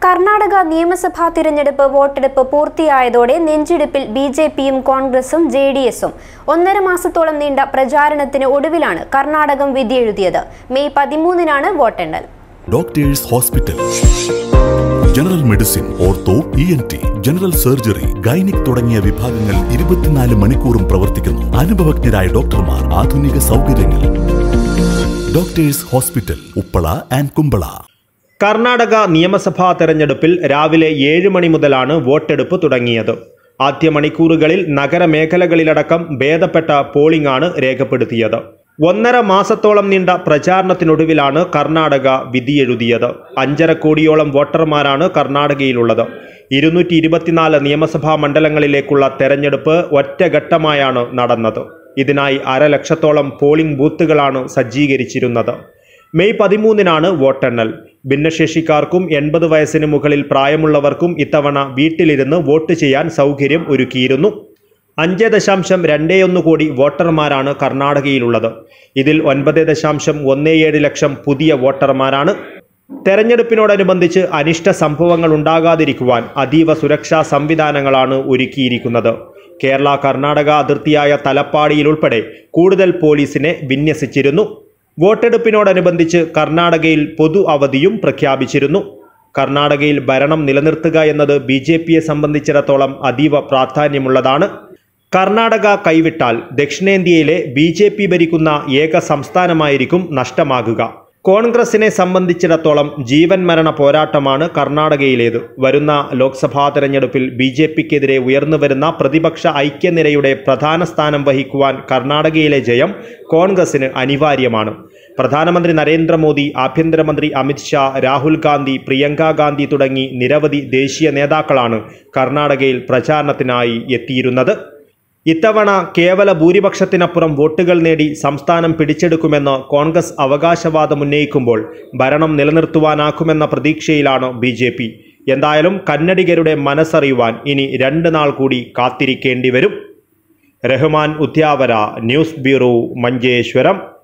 കർണാടക നിയമസഭാ തിരഞ്ഞെടുപ്പ് വോട്ടെടുപ്പ് പൂർത്തിയായതോടെ നെഞ്ചിടിപ്പിൽ ബി ജെ പിയും കോൺഗ്രസും ജെ ഡി എസും ഒന്നര മാസത്തോളം നീണ്ട പ്രചാരണത്തിന് ഒടുവിലാണ് കർണാടകം വിധിയെഴുതിയത് മെയ് പതിമൂന്നിനാണ് വോട്ടെണ്ണൽ doctors hospital general medicine ortho E N T general surgery gynaec തുടങ്ങിയ വിഭാഗങ്ങൾ ഇരുപത്തിനാല് മണിക്കൂറും പ്രവർത്തിക്കുന്നു അനുഭവജ്ഞരായ ഡോക്ടർമാർ ആധുനിക സൗകര്യങ്ങൾ doctors hospital Uppala and Kumbala Karnataka നിയമസഭാ തെരഞ്ഞെടുപ്പിൽ രാവിലെ ഏഴ് മണി മുതലാണ് വോട്ടെടുപ്പ് തുടങ്ങിയത് ആദ്യ മണിക്കൂറുകളിൽ നഗരമേഖലകളിലടക്കം ഭേദപ്പെട്ട പോളിംഗ് ആണ് രേഖപ്പെടുത്തിയത് ഒന്നര മാസത്തോളം നീണ്ട പ്രചാരണത്തിനൊടുവിലാണ് കർണാടക വിധിയെഴുതിയത് അഞ്ചര കോടിയോളം വോട്ടർമാരാണ് കർണാടകയിലുള്ളത് ഇരുന്നൂറ്റി ഇരുപത്തിനാല് നിയമസഭാ മണ്ഡലങ്ങളിലേക്കുള്ള തെരഞ്ഞെടുപ്പ് ഒറ്റഘട്ടമായാണ് നടന്നത് ഇതിനായി അരലക്ഷത്തോളം പോളിംഗ് ബൂത്തുകളാണ് സജ്ജീകരിച്ചിരുന്നത് മെയ് പതിമൂന്നിനാണ് വോട്ടെണ്ണൽ ഭിന്നശേഷിക്കാർക്കും എൺപത് വയസ്സിന് മുകളിൽ പ്രായമുള്ളവർക്കും ഇത്തവണ വീട്ടിലിരുന്ന് വോട്ട് ചെയ്യാൻ സൗകര്യം ഒരുക്കിയിരുന്നു അഞ്ച് ദശാംശം രണ്ടേ ഒന്ന് കോടി വോട്ടർമാരാണ് കർണാടകയിലുള്ളത് ഇതിൽ ഒൻപത് ദശാംശം ഒന്ന് ഏഴ് ലക്ഷം പുതിയ വോട്ടർമാരാണ് തെരഞ്ഞെടുപ്പിനോടനുബന്ധിച്ച് അനിഷ്ട സംഭവങ്ങൾ ഉണ്ടാകാതിരിക്കുവാൻ അതീവ സുരക്ഷാ സംവിധാനങ്ങളാണ് ഒരുക്കിയിരിക്കുന്നത് കേരള കർണാടക അതിർത്തിയായ തലപ്പാടിയിൽ ഉൾപ്പെടെ കൂടുതൽ പോലീസിനെ വിന്യസിച്ചിരുന്നു വോട്ടെടുപ്പിനോടനുബന്ധിച്ച് കർണാടകയിൽ പൊതു അവധിയും പ്രഖ്യാപിച്ചിരുന്നു കർണാടകയിൽ ഭരണം നിലനിർത്തുക എന്നത് ബി ജെ പിയെ സംബന്ധിച്ചിടത്തോളം അതീവ പ്രാധാന്യമുള്ളതാണ് കർണാടക കൈവിട്ടാൽ ദക്ഷിണേന്ത്യയിലെ ബി ജെ പി ഭരിക്കുന്ന ഏക സംസ്ഥാനമായിരിക്കും നഷ്ടമാകുക കോൺഗ്രസിനെ സംബന്ധിച്ചിടത്തോളം ജീവൻ മരണ പോരാട്ടമാണ് കർണാടകയിലേത് വരുന്ന ലോക്സഭാ തെരഞ്ഞെടുപ്പിൽ ബി ജെ പിക്കെതിരെ ഉയർന്നുവരുന്ന പ്രതിപക്ഷ ഐക്യനിരയുടെ പ്രധാന സ്ഥാനം വഹിക്കുവാൻ കർണാടകയിലെ ജയം കോൺഗ്രസിന് അനിവാര്യമാണ് പ്രധാനമന്ത്രി നരേന്ദ്രമോദി ആഭ്യന്തരമന്ത്രി അമിത്ഷാ രാഹുൽ ഗാന്ധി പ്രിയങ്ക ഗാന്ധി തുടങ്ങി നിരവധി ദേശീയ നേതാക്കളാണ് കർണാടകയിൽ പ്രചാരണത്തിനായി എത്തിയിരുന്നത് ഇത്തവണ കേവല ഭൂരിപക്ഷത്തിനപ്പുറം വോട്ടുകൾ നേടി സംസ്ഥാനം പിടിച്ചെടുക്കുമെന്ന് കോൺഗ്രസ് അവകാശവാദം ഉന്നയിക്കുമ്പോൾ ഭരണം നിലനിർത്തുവാനാക്കുമെന്ന പ്രതീക്ഷയിലാണ് ബി ജെ പി എന്തായാലും കന്നഡിഗരുടെ മനസ്സറിയുവാൻ ഇനി രണ്ട് നാൾ കൂടി കാത്തിരിക്കേണ്ടി വരും റഹ്മാൻ ഉദ്യാവര ന്യൂസ് ബ്യൂറോ മഞ്ചേശ്വരം